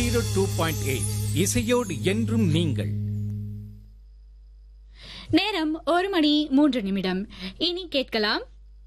zero two point eight இசையோடு என்றும் நீங்கள் நேரம் ஒரு மணி மூன்று நிமிடம் இனி கேட்கலாம்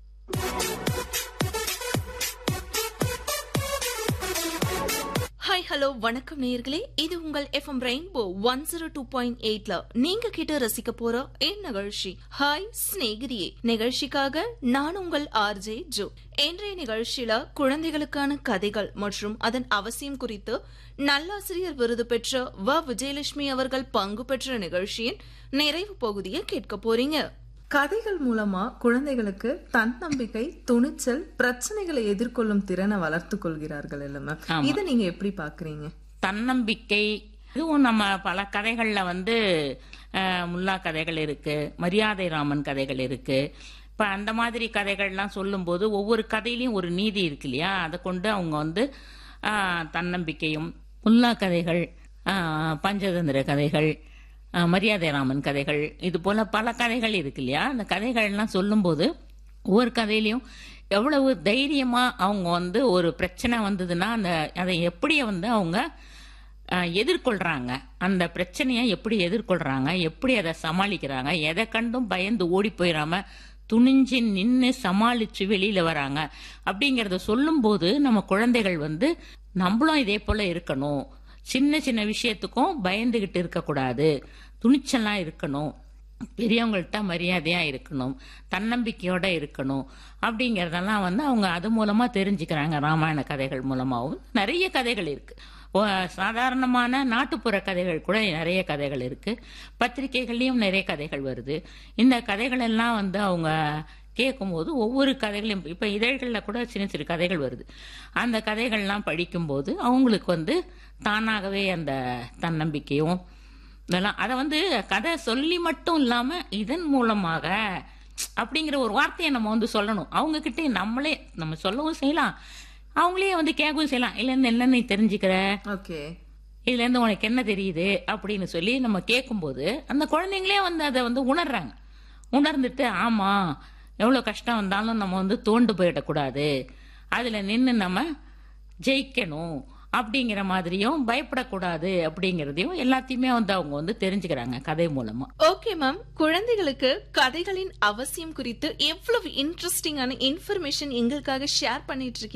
ஹாய் ஹலோ வணக்கம் நேயர்களே இது உங்கள் FM rainbow one zero two point எயிட்ல நீங்க கிட்ட ரசிக்க போற என் நிகழ்ச்சி ஹாய் சிநேகிதியே நிகழ்ச்சிக்காக நான் உங்கள் ஆர்ஜே ஜோ இன்றைய நிகழ்ச்சியில குழந்தைகளுக்கான கதைகள் மற்றும் அதன் அவசியம் குறித்து நல்லாசிரியர் விருது பெற்ற வ விஜயலட்சுமி அவர்கள் பங்கு பெற்ற நிகழ்ச்சியின் நிறைவு பகுதியை கேட்க போறீங்க கதைகள் மூலமா குழந்தைகளுக்கு தன்னம்பிக்கை துணிச்சல் பிரச்சனைகளை எதிர்கொள்ளும் திறனை வளர்த்து கொள்கிறார்கள் இல்ல இதை நீங்க எப்படி பாக்குறீங்க தன்னம்பிக்கை இதுவும் நம்ம பல கதைகள்ல வந்து அஹ், முல்லா கதைகள் இருக்கு மரியாதை ராமன் கதைகள் இருக்கு இப்ப அந்த மாதிரி கதைகள்லாம் சொல்லும்போது ஒவ்வொரு கதையிலயும் ஒரு நீதி இருக்கு இல்லையா அதை கொண்டு அவங்க வந்து அஹ், தன்னம்பிக்கையும் முல்லா கதைகள் அஹ், பஞ்சதந்திர கதைகள் அஹ், மரியாதை ராமன் கதைகள் இது போல பல கதைகள் இருக்கு இல்லையா அந்த கதைகள்லாம் சொல்லும்போது ஒவ்வொரு கதையிலையும் எவ்வளவு தைரியமா அவங்க வந்து ஒரு பிரச்சனை வந்ததுன்னா அந்த அதை எப்படி வந்து அவங்க அஹ், எதிர்கொள்றாங்க அந்த பிரச்சனையை எப்படி எதிர்கொள்றாங்க எப்படி அதை சமாளிக்கிறாங்க எதை கண்டும் பயந்து ஓடி போயிடாம துணிஞ்சு நின்று சமாளிச்சு வெளியில வராங்க அப்படிங்கறத சொல்லும்போது நம்ம குழந்தைகள் வந்து நம்மளும் இதே போல இருக்கணும் சின்ன சின்ன விஷயத்துக்கும் பயந்துகிட்டு இருக்கக்கூடாது துணிச்சலா இருக்கணும் பெரியவங்கள்ட்ட மரியாதையா இருக்கணும் தன்னம்பிக்கையோட இருக்கணும் அப்படிங்கறதெல்லாம் வந்து அவங்க அது மூலமா தெரிஞ்சுக்கிறாங்க ராமாயண கதைகள் மூலமாவும் நிறைய கதைகள் இருக்கு ஓ, சாதாரணமான நாட்டுப்புற கதைகள் கூட நிறைய கதைகள் இருக்கு பத்திரிகைகள்லயும் நிறைய கதைகள் வருது இந்த கதைகள் எல்லாம் வந்து அவங்க கேட்கும்போது ஒவ்வொரு கதைகளையும் இப்ப இதழ்கள்ல கூட சின்ன சின்ன கதைகள் வருது அந்த கதைகள்லாம் படிக்கும்போது அவங்களுக்கு வந்து தானாகவே அந்த தன்னம்பிக்கையும் இதெல்லாம் அதை வந்து கதை சொல்லி மட்டும் இல்லாம இதன் மூலமாக அப்படிங்கிற ஒரு வார்த்தையை நம்ம வந்து சொல்லணும் அவங்க கிட்ட நம்மளே நம்ம சொல்லவும் செய்யலாம் அவங்களே வந்து கேட்கவும் செய்யலாம் இல்ல இருந்து என்ன நீ தெரிஞ்சுக்கிற ஓகே இதுல இருந்து உனக்கு என்ன தெரியுது அப்படின்னு சொல்லி நம்ம கேட்கும்போது அந்த குழந்தைங்களே வந்து அதை வந்து உணர்றாங்க உணர்ந்துட்டு ஆமா எவ்வளவு கஷ்டம் வந்தாலும் நம்ம வந்து தோண்டு போயிடக்கூடாது அதுல நின்று நம்ம ஜெயிக்கணும் அப்படிங்கிற மாதிரியும் பயப்படக்கூடாது அப்படிங்கறதையும் எல்லாத்தையுமே வந்து அவங்க வந்து தெரிஞ்சுக்கிறாங்க கதை மூலமா ஓகே மேம் குழந்தைகளுக்கு கதைகளின் அவசியம் குறித்து எவ்வளவு இன்ட்ரெஸ்டிங்கான இன்ஃபர்மேஷன் எங்களுக்காக ஷேர் பண்ணிட்டு இருக்கீங்க